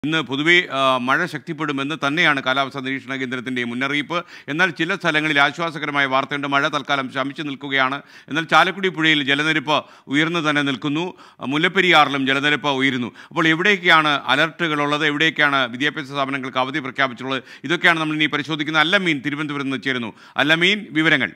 ഇന്ന് പൊതുവെ ആ, മഴ ശക്തിപ്പെടുമെന്ന് തന്നെയാണ് കാലാവസ്ഥാ നിരീക്ഷണ കേന്ദ്രത്തിൻ്റെ മുന്നറിയിപ്പ് എന്നാൽ ചില സ്ഥലങ്ങളിൽ ആശ്വാസകരമായ വാർത്തയുണ്ട് മഴ തൽക്കാലം ശമിച്ചു നിൽക്കുകയാണ് എന്നാൽ ചാലക്കുടി പുഴയിൽ ജലനിരപ്പ് ഉയർന്നു തന്നെ നിൽക്കുന്നു മുല്ലപ്പെരിയാറിലും ജലനിരപ്പ് ഉയരുന്നു അപ്പോൾ എവിടെയൊക്കെയാണ് അലർട്ടുകളുള്ളത് എവിടെയൊക്കെയാണ് വിദ്യാഭ്യാസ സ്ഥാപനങ്ങൾക്ക് അവധി പ്രഖ്യാപിച്ചിട്ടുള്ളത് ഇതൊക്കെയാണ് നമ്മൾ ഇനി പരിശോധിക്കുന്നത് അല്ലമീൻ തിരുവനന്തപുരത്ത് നിന്ന് ചേരുന്നു അല്ലമീൻ വിവരങ്ങൾ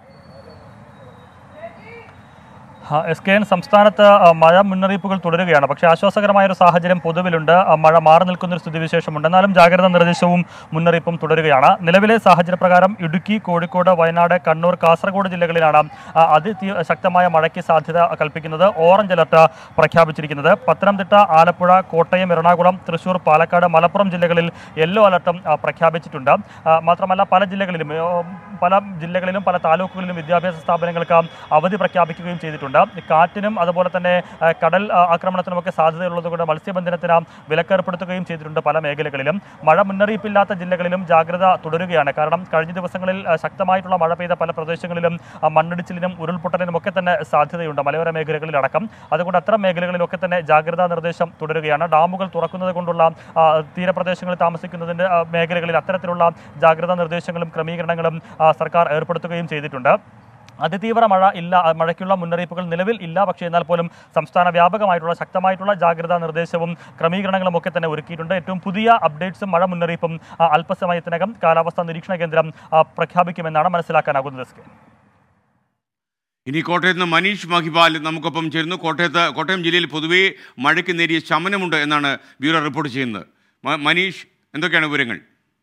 ആ, എസ് കെ എൻ സംസ്ഥാനത്ത് ആ, മഴ മുന്നറിയിപ്പുകൾ തുടരുകയാണ് പക്ഷേ ആശ്വാസകരമായ ഒരു സാഹചര്യം പൊതുവിലുണ്ട് ആ, മഴ മാറി നിൽക്കുന്ന ഒരു സ്ഥിതിവിശേഷമുണ്ട് എന്നാലും ജാഗ്രതാ നിർദ്ദേശവും മുന്നറിയിപ്പും തുടരുകയാണ് നിലവിലെ സാഹചര്യപ്രകാരം ഇടുക്കി കോഴിക്കോട് വയനാട് കണ്ണൂർ കാസർഗോഡ് ജില്ലകളിലാണ് ആ, അതിതീ ശക്തമായ മഴയ്ക്ക് സാധ്യത കൽപ്പിക്കുന്നത് ഓറഞ്ച് അലർട്ട് പ്രഖ്യാപിച്ചിരിക്കുന്നത് പത്തനംതിട്ട ആലപ്പുഴ കോട്ടയം എറണാകുളം തൃശൂർ പാലക്കാട് മലപ്പുറം ജില്ലകളിൽ യെല്ലോ അലർട്ടും ആ, പ്രഖ്യാപിച്ചിട്ടുണ്ട് ആ, മാത്രമല്ല പല ജില്ലകളിലും ഏ, പല ജില്ലകളിലും പല താലൂക്കുകളിലും വിദ്യാഭ്യാസ സ്ഥാപനങ്ങൾക്ക് അവധി പ്രഖ്യാപിക്കുകയും ചെയ്തിട്ടുണ്ട് കാറ്റിനും അതുപോലെ തന്നെ ആ, കടൽ ആ, ആക്രമണത്തിനുമൊക്കെ സാധ്യതയുള്ളതുകൊണ്ട് മത്സ്യബന്ധനത്തിന് വിലക്കേർപ്പെടുത്തുകയും ചെയ്തിട്ടുണ്ട് പല മേഖലകളിലും മഴ മുന്നറിയിപ്പില്ലാത്ത ജില്ലകളിലും ജാഗ്രത തുടരുകയാണ് കാരണം കഴിഞ്ഞ ദിവസങ്ങളിൽ ആ, ശക്തമായിട്ടുള്ള മഴ പെയ്ത പല പ്രദേശങ്ങളിലും ആ, മണ്ണിടിച്ചിലിനും ഉരുൾപൊട്ടലിനും ഒക്കെ തന്നെ സാധ്യതയുണ്ട് മലയോര മേഖലകളിലടക്കം അതുകൊണ്ട് അത്തരം മേഖലകളിലൊക്കെ തന്നെ ജാഗ്രതാ നിർദ്ദേശം തുടരുകയാണ് ഡാമുകൾ തുറക്കുന്നത് കൊണ്ടുള്ള ആ, തീരപ്രദേശങ്ങളിൽ താമസിക്കുന്നതിൻ്റെ ആ, മേഖലകളിൽ അത്തരത്തിലുള്ള ജാഗ്രതാ നിർദ്ദേശങ്ങളും ക്രമീകരണങ്ങളും ആ, സർക്കാർ ഏർപ്പെടുത്തുകയും ചെയ്തിട്ടുണ്ട് അതിതീവ്ര മഴ ഇല്ല ആ, മഴയ്ക്കുള്ള മുന്നറിയിപ്പുകൾ നിലവിൽ ഇല്ല പക്ഷേ എന്നാൽ പോലും സംസ്ഥാന വ്യാപകമായിട്ടുള്ള ശക്തമായിട്ടുള്ള ജാഗ്രതാ നിർദ്ദേശവും ക്രമീകരണങ്ങളും ഒക്കെ തന്നെ ഒരുക്കിയിട്ടുണ്ട് ഏറ്റവും പുതിയ അപ്ഡേറ്റ്സും മഴ മുന്നറിയിപ്പും ആ, അല്പസമയത്തിനകം കാലാവസ്ഥാ നിരീക്ഷണ കേന്ദ്രം ആ, പ്രഖ്യാപിക്കുമെന്നാണ് മനസ്സിലാക്കാനാകുന്നത് എസ് കെ. ഇനി കോട്ടയത്ത് നിന്ന് മനീഷ് മഹിപാൽ നമുക്കൊപ്പം ചേരുന്നു കോട്ടയത്ത് കോട്ടയം ജില്ലയിൽ പൊതുവേ മഴയ്ക്ക് നേരിയ ശമനമുണ്ട് എന്നാണ് ബ്യൂറോ റിപ്പോർട്ട് ചെയ്യുന്നത് മ- മനീഷ് എന്തൊക്കെയാണ് വിവരങ്ങൾ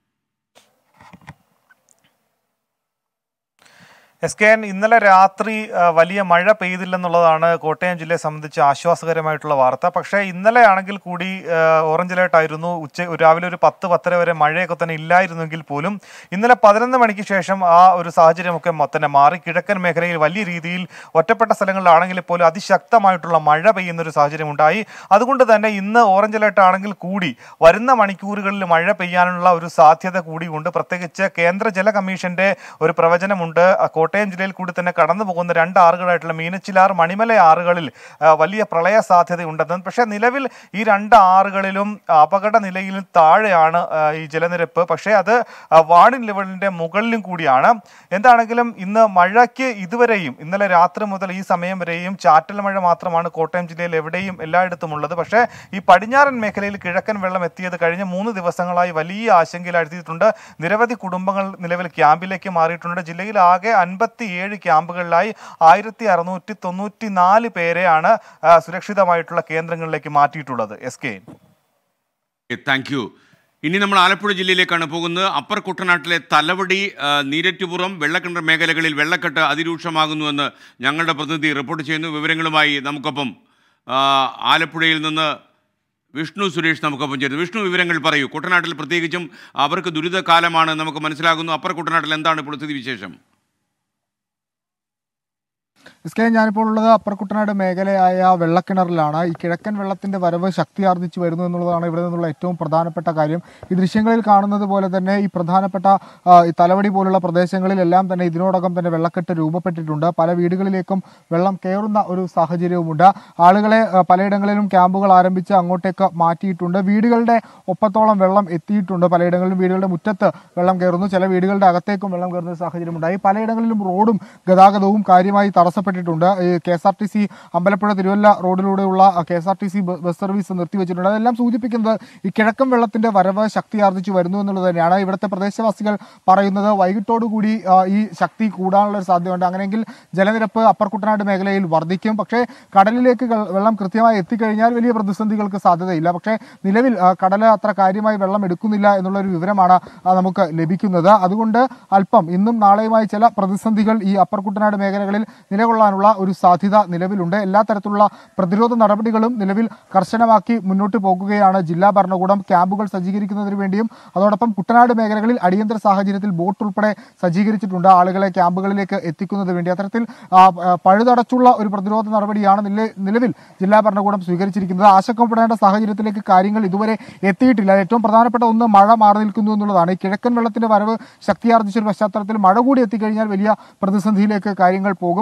എസ് കെ എൻ ഇന്നലെ രാത്രി ആ, വലിയ മഴ പെയ്തില്ലെന്നുള്ളതാണ് കോട്ടയം ജില്ലയെ സംബന്ധിച്ച് ആശ്വാസകരമായിട്ടുള്ള വാർത്ത പക്ഷേ ഇന്നലെ ആണെങ്കിൽ കൂടി ആ, ഓറഞ്ച് അലേർട്ട് ആയിരുന്നു ഉച്ച രാവിലെ ഒരു പത്ത് പത്തര വരെ മഴയൊക്കെ തന്നെ ഇല്ലായിരുന്നെങ്കിൽ പോലും ഇന്നലെ പതിനൊന്ന് മണിക്ക് ശേഷം ആ ഒരു സാഹചര്യമൊക്കെ മൊ- തന്നെ മാറി കിഴക്കൻ മേഖലയിൽ വലിയ രീതിയിൽ ഒറ്റപ്പെട്ട സ്ഥലങ്ങളിലാണെങ്കിൽ പോലും അതിശക്തമായിട്ടുള്ള മഴ പെയ്യുന്ന ഒരു സാഹചര്യം ഉണ്ടായി അതുകൊണ്ട് തന്നെ ഇന്ന് ഓറഞ്ച് അലേർട്ട് ആണെങ്കിൽ കൂടി വരുന്ന മണിക്കൂറുകളിൽ മഴ പെയ്യാനുള്ള ഒരു സാധ്യത കൂടിയുണ്ട് പ്രത്യേകിച്ച് കേന്ദ്ര ജല കമ്മീഷന്റെ ഒരു പ്രവചനമുണ്ട് ആ, കോട്ടയം ജില്ലയിൽ കൂടി തന്നെ കടന്നു പോകുന്ന രണ്ട് ആറുകളായിട്ടുള്ള മീനച്ചിലാർ മണിമല ആറുകളിൽ ആ, വലിയ പ്രളയ സാധ്യതയുണ്ടെന്ന് പക്ഷേ നിലവിൽ ഈ രണ്ട് ആറുകളിലും അപകട നിലയിലും താഴെയാണ് ആ, ഈ ജലനിരപ്പ് പക്ഷേ അത് ആ, വാർഡിംഗ് ലെവലിന്റെ മുകളിലും കൂടിയാണ് എന്താണെങ്കിലും ഇന്ന് മഴയ്ക്ക് ഇതുവരെയും ഇന്നലെ രാത്രി മുതൽ ഈ സമയം വരെയും ചാറ്റൽ മഴ മാത്രമാണ് കോട്ടയം ജില്ലയിൽ എവിടെയും എല്ലായിടത്തും ഉള്ളത് പക്ഷേ ഈ പടിഞ്ഞാറൻ മേഖലയിൽ കിഴക്കൻ വെള്ളം എത്തിയത് കഴിഞ്ഞ മൂന്ന് ദിവസങ്ങളായി വലിയ ആശങ്കയിലാഴ്ത്തിയിട്ടുണ്ട് നിരവധി കുടുംബങ്ങൾ നിലവിൽ ക്യാമ്പിലേക്ക് മാറിയിട്ടുണ്ട് ജില്ലയിൽ ആകെ അൻപത്തിയേഴ് ക്യാമ്പുകളിലായി ആയിരത്തി അറുന്നൂറ്റി തൊണ്ണൂറ്റി നാല് പേരെയാണ് ആ, സുരക്ഷിതമായിട്ടുള്ള കേന്ദ്രങ്ങളിലേക്ക് മാറ്റിയിട്ടുള്ളത് എസ് കെ താങ്ക് യു ഇനി നമ്മൾ ആലപ്പുഴ ജില്ലയിലേക്കാണ് പോകുന്നത് അപ്പർ കുട്ടനാട്ടിലെ തലവടി ആ, നീരറ്റുപുറം വെള്ളക്കിണർ മേഖലകളിൽ വെള്ളക്കെട്ട് അതിരൂക്ഷമാകുന്നുവെന്ന് ഞങ്ങളുടെ പ്രതിനിധി റിപ്പോർട്ട് ചെയ്യുന്നു വിവരങ്ങളുമായി നമുക്കൊപ്പം ആ, ആലപ്പുഴയിൽ നിന്ന് വിഷ്ണു സുരേഷ് നമുക്കൊപ്പം ചേരുന്നു വിഷ്ണു വിവരങ്ങൾ പറയൂ കുട്ടനാട്ടിൽ പ്രത്യേകിച്ചും അവർക്ക് ദുരിതകാലമാണ് നമുക്ക് മനസ്സിലാകുന്നു അപ്പർ കുട്ടനാട്ടിൽ എന്താണ് ഇപ്പോൾ സ്ഥിതി വിശേഷം എസ് കെ ഞാനിപ്പോൾ ഉള്ളത് അപ്പർ കുട്ടനാട് മേഖലയായ വെള്ളക്കിണറിലാണ് ഈ കിഴക്കൻ വെള്ളത്തിന്റെ വരവ് ശക്തിയാർജിച്ചു വരുന്നു എന്നുള്ളതാണ് ഇവിടെ നിന്നുള്ള ഏറ്റവും പ്രധാനപ്പെട്ട കാര്യം ഈ ദൃശ്യങ്ങളിൽ കാണുന്നത് പോലെ തന്നെ ഈ പ്രധാനപ്പെട്ട ആ, ഈ തലവടി പോലുള്ള പ്രദേശങ്ങളിലെല്ലാം തന്നെ ഇതിനോടകം തന്നെ വെള്ളക്കെട്ട് രൂപപ്പെട്ടിട്ടുണ്ട് പല വീടുകളിലേക്കും വെള്ളം കയറുന്ന ഒരു സാഹചര്യവുമുണ്ട് ആളുകളെ ആ, പലയിടങ്ങളിലും ക്യാമ്പുകൾ ആരംഭിച്ച് അങ്ങോട്ടേക്ക് മാറ്റിയിട്ടുണ്ട് വീടുകളുടെ ഒപ്പത്തോളം വെള്ളം എത്തിയിട്ടുണ്ട് പലയിടങ്ങളിലും വീടുകളുടെ മുറ്റത്ത് വെള്ളം കയറുന്നു ചില വീടുകളുടെ അകത്തേക്കും വെള്ളം കയറുന്ന ഒരു സാഹചര്യമുണ്ടായി പലയിടങ്ങളിലും റോഡും ഗതാഗതവും കാര്യമായി തടസ്സപ്പെട്ടിട്ടുണ്ട് K S R T C Ambalappuzha Thiruvalla റോഡിലൂടെയുള്ള K S R T C bus service നിർത്തിവെച്ചിട്ടുണ്ട് അതെല്ലാം സൂചിപ്പിക്കുന്നത് ഈ കിഴക്കൻ വെള്ളത്തിന്റെ വരവ് ശക്തിയാർജിച്ചു വരുന്നു എന്നുള്ളത് തന്നെയാണ് ഇവിടുത്തെ പ്രദേശവാസികൾ പറയുന്നത് വൈകിട്ടോടുകൂടി ആ, ഈ ശക്തി കൂടാനുള്ള ഒരു സാധ്യതയുണ്ട് അങ്ങനെയെങ്കിൽ ജലനിരപ്പ് അപ്പർ കുട്ടനാട് മേഖലയിൽ വർദ്ധിക്കും പക്ഷേ കടലിലേക്ക് കൾ- വെള്ളം കൃത്യമായി എത്തിക്കഴിഞ്ഞാൽ വലിയ പ്രതിസന്ധികൾക്ക് സാധ്യതയില്ല പക്ഷേ നിലവിൽ ആ, കടല് അത്ര കാര്യമായി വെള്ളം എടുക്കുന്നില്ല എന്നുള്ള ഒരു വിവരമാണ് ആ, നമുക്ക് ലഭിക്കുന്നത് അതുകൊണ്ട് അല്പം ഇന്നും നാളെയുമായി ചില പ്രതിസന്ധികൾ ഈ അപ്പർ കുട്ടനാട് മേഖലകളിൽ നിലകൊള്ളാനുള്ള ഒരു സാധ്യത നിലവിലുണ്ട് എല്ലാ തരത്തിലുള്ള പ്രതിരോധ നടപടികളും നിലവിൽ കർശനമാക്കി മുന്നോട്ട് പോകുകയാണ് ജില്ലാ ഭരണകൂടം ക്യാമ്പുകൾ സജ്ജീകരിക്കുന്നതിന് വേണ്ടിയും അതോടൊപ്പം കുട്ടനാട് മേഖലകളിൽ അടിയന്തര സാഹചര്യത്തിൽ ബോട്ട് ഉൾപ്പെടെ സജ്ജീകരിച്ചിട്ടുണ്ട് ആളുകളെ ക്യാമ്പുകളിലേക്ക് എത്തിക്കുന്നതിന് വേണ്ടി അത്തരത്തിൽ ആ, ആ, പഴുതടച്ചുള്ള ഒരു പ്രതിരോധ നടപടിയാണ് നില- നിലവിൽ ജില്ലാ ഭരണകൂടം സ്വീകരിച്ചിരിക്കുന്നത് ആശങ്കപ്പെടേണ്ട സാഹചര്യത്തിലേക്ക് കാര്യങ്ങൾ ഇതുവരെ എത്തിയിട്ടില്ല ഏറ്റവും പ്രധാനപ്പെട്ട ഒന്ന് മഴ മാറി നിൽക്കുന്നു എന്നുള്ളതാണ് ഈ കിഴക്കൻ വെള്ളത്തിന്റെ വരവ് ശക്തിയാർജിച്ച ഒരു പശ്ചാത്തലത്തിൽ മഴ കൂടി എത്തിക്കഴിഞ്ഞാൽ വലിയ പ്രതിസന്ധിയിലേക്ക് കാര്യങ്ങൾ പോകും പക്ഷേ നിലവിൽ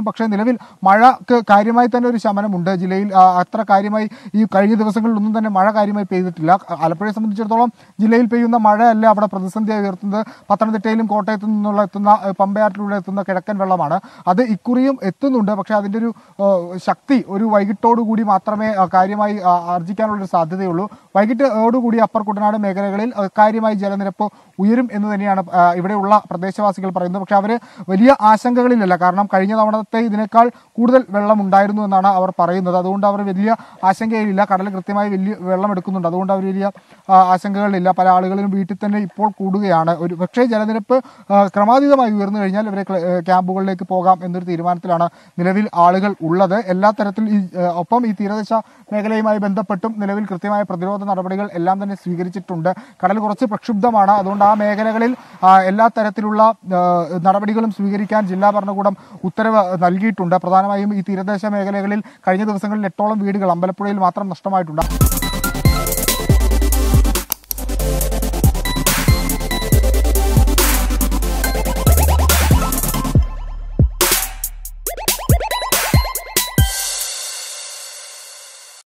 നിലവിൽ മഴക്ക് കാര്യമായി തന്നെ ഒരു ശമനമുണ്ട് ജില്ലയിൽ ആ, അത്ര കാര്യമായി ഈ കഴിഞ്ഞ ദിവസങ്ങളിലൊന്നും തന്നെ മഴ കാര്യമായി പെയ്തിട്ടില്ല ആലപ്പുഴയെ സംബന്ധിച്ചിടത്തോളം ജില്ലയിൽ പെയ്യുന്ന മഴയല്ല അവിടെ പ്രതിസന്ധിയായി ഉയർത്തുന്നത് പത്തനംതിട്ടയിലും കോട്ടയത്തു നിന്നുള്ള എത്തുന്ന ഏഹ്, പമ്പയാറ്റിലൂടെ എത്തുന്ന കിഴക്കൻ വെള്ളമാണ് അത് ഇക്കുറിയും എത്തുന്നുണ്ട് പക്ഷേ അതിൻ്റെ ഒരു ഏഹ്, ശക്തി ഒരു വൈകിട്ടോടു കൂടി മാത്രമേ ആ, കാര്യമായി ആ, ആർജിക്കാനുള്ള ഒരു സാധ്യതയുള്ളൂ വൈകിട്ടോടുകൂടി അപ്പർ കുട്ടനാട് മേഖലകളിൽ ആ, കാര്യമായി ജലനിരപ്പ് ഉയരും എന്ന് തന്നെയാണ് ആ, ഇവിടെയുള്ള പ്രദേശവാസികൾ പറയുന്നത് പക്ഷേ അവർ വലിയ ആശങ്കകളിലല്ല കാരണം കഴിഞ്ഞ തവണത്തെ ഇതിനേക്കാൾ കൂടുതൽ വെള്ളം ഉണ്ടായിരുന്നു എന്നാണ് അവർ പറയുന്നത് അതുകൊണ്ട് അവർ വലിയ ആശങ്കയിലില്ല കടൽ കൃത്യമായി വലിയ വെള്ളം എടുക്കുന്നുണ്ട് അതുകൊണ്ട് അവർ വലിയ ആ, ആശങ്കകളില്ല പല ആളുകളും വീട്ടിൽ തന്നെ ഇപ്പോൾ കൂടുകയാണ് ഒരു പക്ഷേ ജലനിരപ്പ് ആ, ക്രമാതീതമായി ഉയർന്നു കഴിഞ്ഞാൽ ഇവരെ ക്ല- ഏ, ക്യാമ്പുകളിലേക്ക് പോകാം എന്നൊരു തീരുമാനത്തിലാണ് നിലവിൽ ആളുകൾ ഉള്ളത് എല്ലാ തരത്തിൽ ഈ ഏ, ഒപ്പം ഈ തീരദേശ മേഖലയുമായി ബന്ധപ്പെട്ടും നിലവിൽ കൃത്യമായ പ്രതിരോധ നടപടികൾ എല്ലാം തന്നെ സ്വീകരിച്ചിട്ടുണ്ട് കടൽ കുറച്ച് പ്രക്ഷുബ്ധമാണ് അതുകൊണ്ട് ആ മേഖലകളിൽ ആ, എല്ലാ തരത്തിലുള്ള ആ, നടപടികളും സ്വീകരിക്കാൻ ജില്ലാ ഭരണകൂടം ഉത്തരവ് നൽകിയിട്ടുണ്ട് പ്രധാനമായും ഈ തീരദേശ മേഖലകളിൽ കഴിഞ്ഞ ദിവസങ്ങളിൽ എട്ടോളം വീടുകൾ അമ്പലപ്പുഴയിൽ മാത്രം നഷ്ടമായിട്ടുണ്ട്